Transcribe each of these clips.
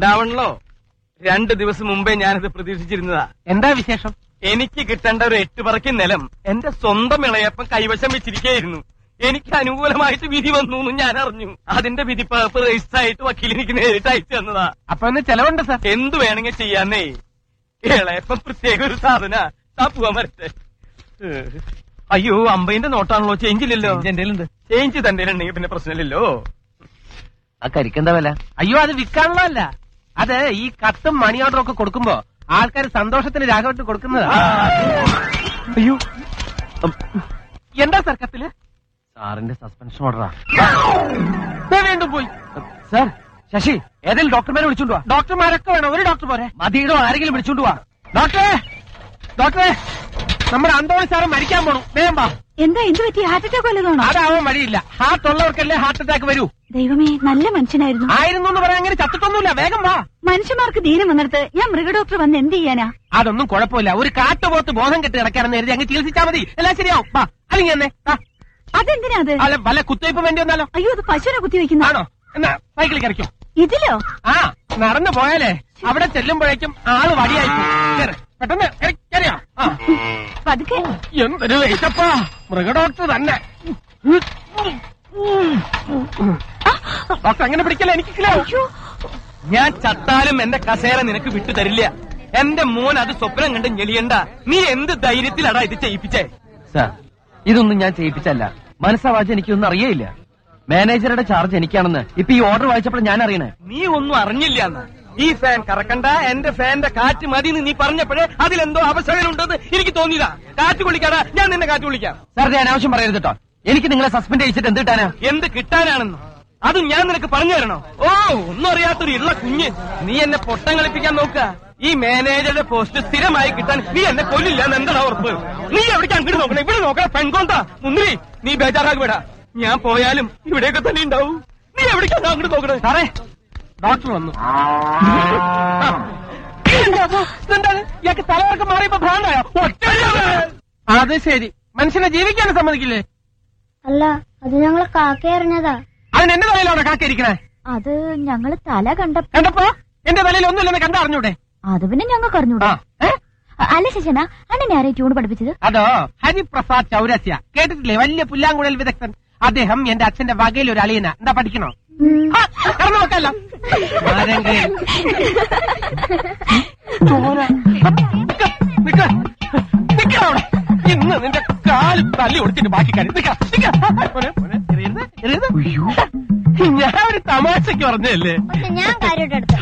ഉണ്ടാവണല്ലോ രണ്ട് ദിവസം മുമ്പേ ഞാനിത് പ്രതീക്ഷിച്ചിരുന്നതാ എന്താ വിശേഷം എനിക്ക് കിട്ടേണ്ട ഒരു എട്ട് പറക്കി നിലം എന്റെ സ്വന്തം ഇളയപ്പം കൈവശം വെച്ചിരിക്കുകയായിരുന്നു എനിക്ക് അനുകൂലമായിട്ട് വിധി വന്നു എന്ന് ഞാൻ അറിഞ്ഞു അതിന്റെ വിധി പേപ്പർ രജിസ്റ്റർ ആയിട്ട് വക്കീൽ എനിക്ക് നേരിട്ട് അയച്ചു തന്നതാ അപ്പൊ ഒന്ന് ചെലവുണ്ട് സാർ എന്തു വേണമെങ്കിൽ ചെയ്യാന്നേ ഇളയപ്പം പ്രത്യേക ഒരു സാധന താ പോവാൻ വരട്ടെ ഏഹ്. അയ്യോ അമ്പതിന്റെ നോട്ടാണല്ലോ ചേഞ്ച് ഇല്ലല്ലോ എന്റെ ഉണ്ട് ചേഞ്ച് തന്റെ ഉണ്ടെങ്കിൽ പിന്നെ പ്രശ്നമില്ലല്ലോ ആ കരിക്കെന്താ വില അയ്യോ അത് വിൽക്കാനുള്ളതല്ല അത് ഈ കത്തും മണി ഓർഡറും ഒക്കെ കൊടുക്കുമ്പോ ആൾക്കാർ സന്തോഷത്തിന് രാഘവട്ട് കൊടുക്കുന്നതാ അയ്യോ എന്താ സാർ കത്തില് സാറിന്റെ സസ്പെൻഷൻ ഓർഡറാ ദേ വീണ്ടും പോയി സാർ ശശി ഏതെങ്കിലും ഡോക്ടർമാരെ വിളിച്ചോണ്ട് വാ ഡോക്ടർമാരൊക്കെ വേണം ഒരു ഡോക്ടർ പോരെ മതിയിടോ ആരെങ്കിലും വിളിച്ചോണ്ട് വാ ഡോക്ടറെ ഡോക്ടറെ നമ്മുടെ അന്തോണി സാറ് മരിക്കാൻ പോണു വേഗം വാ എന്താ എന്ത് പറ്റി ഹാർട്ട് അറ്റാക്ക് വല്ലതാണോ അതാവാൻ വഴിയില്ല ഹാർട്ട് ഉള്ളവർക്കല്ലേ ഹാർട്ട് അറ്റാക്ക് വരൂ ദൈവമേ നല്ല മനുഷ്യനായിരുന്നു ആയിരുന്നു എന്ന് പറയാൻ അങ്ങനെ ചത്തിട്ടൊന്നുമില്ല വേഗം വാ മനുഷ്യന്മാർക്ക് ധീരം വന്നിടത്ത് ഞാൻ മൃഗഡോക്ടർ വന്ന് എന്ത് ചെയ്യാനാ അതൊന്നും കുഴപ്പമില്ല ഒരു കാട്ടുപോത്ത് ബോധം കെട്ട് കിടക്കാനെന്ന് കരുതി അങ്ങ് ചികിത്സിച്ചാൽ മതി എല്ലാം ശരിയാവും വാ അല്ലെങ്കിൽ എന്നെ വാ. അതെന്തിനാ അത് അല്ല വല്ല കുത്തിവയ്പ്പ് വേണ്ടി വന്നാലോ അയ്യോ അത് പശുവിനെ കുത്തി വെക്കുന്ന ആണോ എന്നാ സൈക്കിളിൽ കറിക്കോ ഇതിലോ ആ നടന്നു പോയാലേ അവിടെ ചെല്ലുമ്പോഴേക്കും ആള് വടിയായി പോകും. കേറ്. പെട്ടെന്ന് കേറി- കേറിയോ ആ പതുക്കെ എന്തൊരു വെയിറ്റപ്പാ മൃഗഡോക്ടർ തന്നെ ഡോക്ടർ അങ്ങനെ പിടിക്കല എനിക്ക് കിലോ അയ്യോ ഞാൻ ചത്താലും എന്റെ കസേര നിനക്ക് വിട്ടു തരില്ല എന്റെ മോൻ അത് സ്വപ്നം കണ്ട് ഞെളിയണ്ട നീ എന്ത് ധൈര്യത്തിലാടാ ഇത് ചെയ്യിപ്പിച്ചേ സാർ ഇതൊന്നും ഞാൻ ചെയ്യിപ്പിച്ചല്ല മനസ്സാവാച്ച എനിക്കൊന്നും അറിയയില്ല മാനേജറുടെ ചാർജ് എനിക്കാണെന്ന് ഇപ്പൊ ഈ ഓർഡർ വായിച്ചപ്പോൾ ഞാൻ അറിയണേ നീ ഒന്നും അറിഞ്ഞില്ല എന്ന് ഈ ഫാൻ കറക്കണ്ട എന്റെ ഫാന്റെ കാറ്റ് മതി എന്ന് നീ പറഞ്ഞപ്പോഴേ അതിലെന്തോ അവസരമുണ്ടെന്ന് എനിക്ക് തോന്നിയതാ കാറ്റ് കൊള്ളിക്കാടാ ഞാൻ നിന്നെ കാറ്റ് കൊള്ളിക്കാം സാർ ഞാൻ അനാവശ്യം പറയരുത് കേട്ടോ എനിക്ക് നിങ്ങളെ സസ്പെൻഡ് ചെയ്യിച്ചിട്ട് എന്ത് കിട്ടാനാ എന്ത് കിട്ടാനാണെന്ന് അത് ഞാൻ നിനക്ക് പറഞ്ഞു തരണോ ഓ ഒന്നും അറിയാത്തൊരു ഇള്ള കുഞ്ഞ് നീ എന്നെ പൊട്ടം കളിപ്പിക്കാൻ നോക്കുക ഈ മാനേജറുടെ പോസ്റ്റ് സ്ഥിരമായി കിട്ടാൻ നീ എന്നെ കൊല്ലില്ല എന്ന് എന്താണ് ഉറപ്പ് നീ എവിടേക്ക് അങ്ങോട്ട് നോക്കണേ ഇവിടെ നോക്കണ പെൺകൊണ്ടാ മുന്തിരി നീ ബേജാറാക്കി വിടാ ഞാൻ പോയാലും ഇവിടെയൊക്കെ തന്നെ ഉണ്ടാവും നീ എവിടേക്കാണ് അങ്ങോട്ട് നോക്കണേ സാറേ ഡോക്ടർ വന്നു എന്താണ് ഇയാൾക്ക് തലവർക്ക് മാറിയപ്പോ ഭ്രാന്തായോ ഒറ്റയടിയാണ്. അത് ശരി മനുഷ്യനെ ജീവിക്കാൻ സമ്മതിക്കില്ലേ അല്ല അത് ഞങ്ങള് കാക്ക എറിഞ്ഞതാ അതിന് എന്റെ തലയിലാണ് കാക്കിയിരിക്കണേ അത് ഞങ്ങള് തല കണ്ട കണ്ടപ്പോ എന്റെ തലയിൽ ഒന്നുമില്ലെന്ന് കണ്ടറിഞ്ഞൂടെ അത് പിന്നെ ഞങ്ങൾക്ക് അറിഞ്ഞൂടാ ആ ഏ? അല്ല ശശന അണ്ണനെ ആരെ ട്യൂൺ പഠിപ്പിച്ചത് അതോ ഹരിപ്രസാദ് ചൗരസ്യ കേട്ടിട്ടില്ലേ വലിയ പുല്ലാങ്കുഴൽ വിദഗ്ധൻ അദ്ദേഹം എന്റെ അച്ഛന്റെ വകയിൽ ഒരു അളിയന എന്താ പഠിക്കണോ ആ, കടന്നു വെക്കല്ല ആരെങ്കിലും ചോര. നിക്ക, നിക്ക, നിക്ക അവിടെ. ഇന്ന് നിന്റെ കാല് തല്ലി ഒടിച്ചിട്ട് ബാക്കി കാര്യം നിക്ക, നിക്ക. മോനെ, മോനെ, എറിയരുത്, എറിയരുത്. ഞാൻ ഒരു തമാശക്ക് പറഞ്ഞല്ലേ പക്ഷെ ഞാൻ കാര്യമായിട്ട് എടുത്തു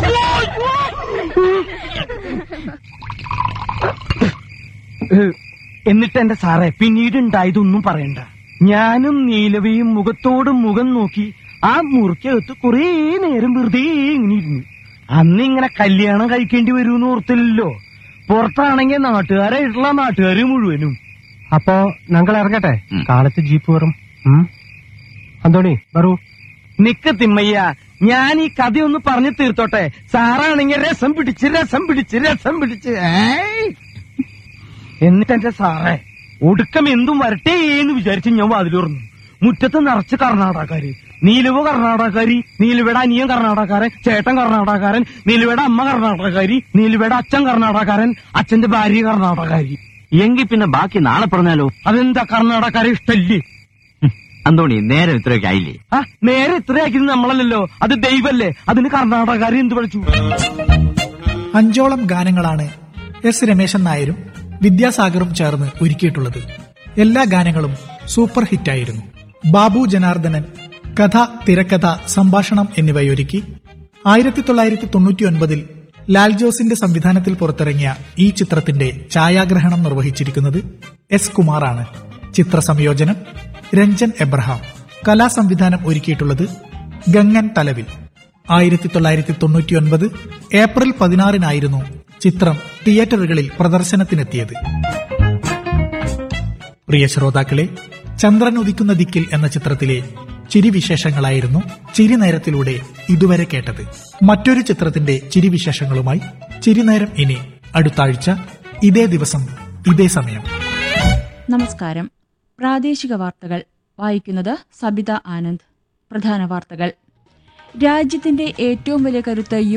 എന്നിട്ട് എന്റെ സാറേ പിന്നീട് ഉണ്ടായതൊന്നും പറയണ്ട ഞാനും നീലവയും മുഖത്തോട് മുഖം നോക്കി ആ മുറിക്കകത്ത് കുറേ നേരം വെറുതെ ഇങ്ങനെ ഇരുന്നു അന്ന് ഇങ്ങനെ കല്യാണം കഴിക്കേണ്ടി വരുമെന്ന് ഓർത്തില്ലല്ലോ പുറത്താണെങ്കിൽ നാട്ടുകാരായിട്ടുള്ള നാട്ടുകാര് മുഴുവനും അപ്പോ ഞങ്ങൾ ഇറങ്ങട്ടെ കാലത്ത് ജീപ്പ് വരും അന്തോണി വരൂ നിക്ക് തിമ്മയ്യ ഞാൻ ഈ കഥയൊന്ന് പറഞ്ഞു തീർത്തോട്ടെ സാറാണെങ്കിൽ രസം പിടിച്ച് രസം പിടിച്ച് രസം പിടിച്ച് ഏയ്. എന്നിട്ട് എന്റെ സാറേ ഒടുക്കം എന്തും വരട്ടെ എന്ന് വിചാരിച്ച് ഞാൻ വാതിലുറന്നു മുറ്റത്ത് നിറച്ച് കർണാടകക്കാര് നീലുവ കർണാടകക്കാരി നീലുവയുടെ അനിയൻ കർണാടകക്കാരൻ ചേട്ടൻ കർണാടകക്കാരൻ നീലുവയുടെ അമ്മ കർണാടകക്കാരി നീലുവയുടെ അച്ഛൻ കർണാടകക്കാരൻ അച്ഛന്റെ ഭാര്യ കർണാടകക്കാരി എങ്കിൽ പിന്നെ ബാക്കി നാളെ പറഞ്ഞാലോ അതെന്താ കർണാടകക്കാരെ ഇഷ്ടല്ലേ അന്തോണി നേരം ഇത്രയൊക്കെ ആയില്ലേ ആ നേരെ ഇത്രയാക്കിയത് നമ്മളല്ലല്ലോ അത് ദൈവല്ലേ അതിന് കർണാടകക്കാർ എന്ത് പഠിച്ചു അഞ്ചോളം ഗാനങ്ങളാണ് എസ് രമേശൻ നായരും വിദ്യാസാഗറും ചേർന്ന് ഒരുക്കിയിട്ടുള്ളത് എല്ലാ ഗാനങ്ങളും സൂപ്പർ ഹിറ്റായിരുന്നു ബാബു ജനാർദ്ദനൻ കഥ തിരക്കഥ സംഭാഷണം എന്നിവയൊരുക്കി ആയിരത്തി തൊള്ളായിരത്തി തൊണ്ണൂറ്റിയൊൻപതിൽ ലാൽ ജോസിന്റെ സംവിധാനത്തിൽ പുറത്തിറങ്ങിയ ഈ ചിത്രത്തിന്റെ ഛായാഗ്രഹണം നിർവഹിച്ചിരിക്കുന്നത് എസ് കുമാറാണ് ചിത്ര സംയോജനം രഞ്ജൻ എബ്രഹാം കലാസംവിധാനം ഒരുക്കിയിട്ടുള്ളത് ഗംഗൻ തലവിൽ ആയിരത്തി തൊള്ളായിരത്തി തൊണ്ണൂറ്റിയൊൻപത് ഏപ്രിൽ പതിനാറിനായിരുന്നു ചിത്രം തിയേറ്ററുകളിൽ പ്രദർശനത്തിനെത്തിയത് പ്രിയ ശ്രോതാക്കളെ ചന്ദ്രൻ ഉദിക്കുന്ന ദിക്കിൽ എന്ന ചിത്രത്തിലെ ചിരിവിശേഷങ്ങളായിരുന്നു ചിരിനേരത്തിലൂടെ ഇതുവരെ കേട്ടത് മറ്റൊരു ചിത്രത്തിന്റെ ചിരിവിശേഷങ്ങളുമായി ചിരിനേരം ഇനി അടുത്ത ആഴ്ച ഇതേ ദിവസം ഇതേ സമയം നമസ്കാരം പ്രാദേശിക വാർത്തകൾ വായിക്കുന്നത് സബിത ആനന്ദ് പ്രധാന വാർത്തകൾ രാജ്യത്തിന്റെ ഏറ്റവും വലിയ കരുത്ത് യു